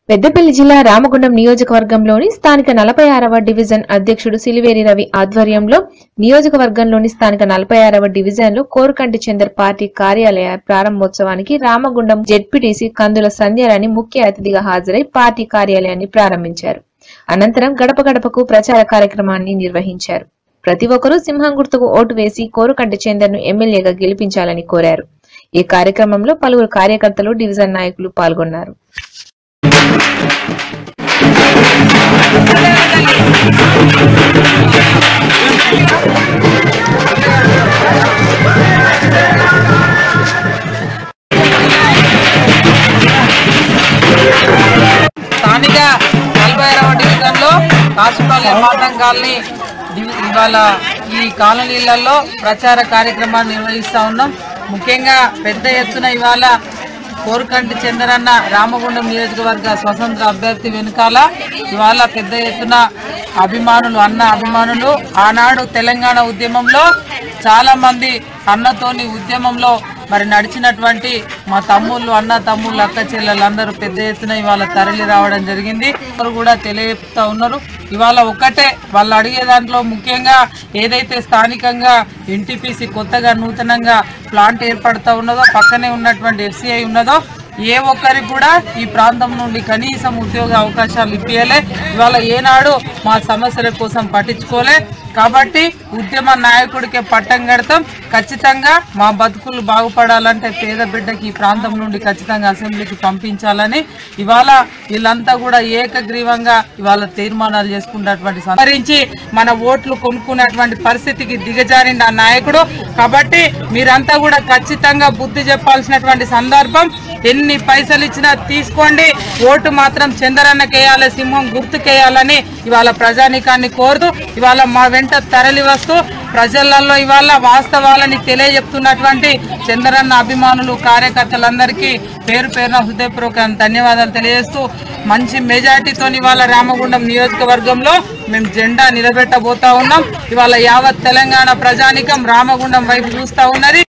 పెద్దపల్లి జిల్లా రామగుండం నియోజకవర్గంలోని స్థానిక నలభై ఆరవ డివిజన్ అధ్యక్షుడు సిలివేరి రవి ఆధ్వర్యంలో నియోజకవర్గంలోని స్థానిక నలభై ఆరవ డివిజన్ లో కోరుకంటి చందర్ పార్టీ కార్యాలయ ప్రారంభోత్సవానికి రామగుండం జెడ్పీటీసీ కందుల సంధ్యారాణి ముఖ్య అతిథిగా హాజరై పార్టీ కార్యాలయాన్ని ప్రారంభించారు అనంతరం గడప గడపకు ప్రచార కార్యక్రమాన్ని నిర్వహించారు ప్రతి ఒక్కరూ సింహం గుర్తుకు ఓటు వేసి కోరుకంటి చందర్ ను ఎమ్మెల్యేగా గెలిపించాలని కోరారు ఈ కార్యక్రమంలో పలువురు కార్యకర్తలు డివిజన్ నాయకులు పాల్గొన్నారు స్థానిక నలభై ఆరవ డివిజన్లో కాసుపల్లి మాతం కాలనీ డివి- ఇవాళ ఈ కాలనీలలో ప్రచార కార్యక్రమాన్ని నిర్వహిస్తూ ఉన్నాం ముఖ్యంగా పెద్ద ఎత్తున ఇవాళ కోరుకంటి చంద్రన్న రామగుండం నియోజకవర్గ స్వతంత్ర అభ్యర్థి వెనుకాల ఇవాళ పెద్ద ఎత్తున అభిమానులు అన్న అభిమానులు ఆనాడు తెలంగాణ ఉద్యమంలో చాలా మంది అన్నతోని ఉద్యమంలో మరి నడిచినటువంటి మా తమ్ముళ్ళు అన్న తమ్ముళ్ళు అక్క చెల్లెలు అందరూ పెద్ద ఎత్తున ఇవాళ తరలి రావడం జరిగింది వారు కూడా తెలియపుతా ఉన్నారు ఇవాళ ఒక్కటే వాళ్ళు అడిగే దాంట్లో ముఖ్యంగా ఏదైతే స్థానికంగా ఎన్టీపీసీ కొత్తగా నూతనంగా ప్లాంట్ ఏర్పడుతూ ఉన్నదో పక్కనే ఉన్నటువంటి ఎఫ్సిఐ ఉన్నదో ఏ ఒక్కరికి కూడా ఈ ప్రాంతం నుండి కనీసం ఉద్యోగ అవకాశాలు ఇప్పియలే ఇవాళ ఏనాడు మా సమస్యల కోసం పట్టించుకోలే కాబట్టి ఉద్యమ నాయకుడికే పట్టం కడతాం ఖచ్చితంగా మా బతుకులు బాగుపడాలంటే పేద బిడ్డకి ఈ ప్రాంతం నుండి ఖచ్చితంగా అసెంబ్లీకి పంపించాలని ఇవాళ వీళ్ళంతా కూడా ఏకగ్రీవంగా ఇవాళ తీర్మానాలు చేసుకున్నటువంటి సంతరించి మన ఓట్లు కొనుక్కున్నటువంటి పరిస్థితికి దిగజారింది ఆ నాయకుడు కాబట్టి మీరంతా కూడా ఖచ్చితంగా బుద్ధి చెప్పాల్సినటువంటి సందర్భం ఎన్ని పైసలు ఇచ్చినా తీసుకోండి ఓటు మాత్రం చంద్రన్నకేయాలి సింహం గుర్తుకేయాలని ఇవాళ ప్రజానీకాన్ని కోరుతూ ఇవాళ మా వెంట తరలి వస్తూ ప్రజలలో ఇవాళ వాస్తవాలని తెలియజెప్తున్నటువంటి చంద్రన్న అభిమానులు కార్యకర్తలందరికీ పేరు పేరున హృదయపూర్వక ధన్యవాదాలు తెలియజేస్తూ మంచి మెజార్టీతో ఇవాళ రామగుండం నియోజకవర్గంలో మేము జెండా నిలబెట్టబోతా ఉన్నాం ఇవాళ యావత్ తెలంగాణ ప్రజానికం రామగుండం వైపు చూస్తా ఉన్నది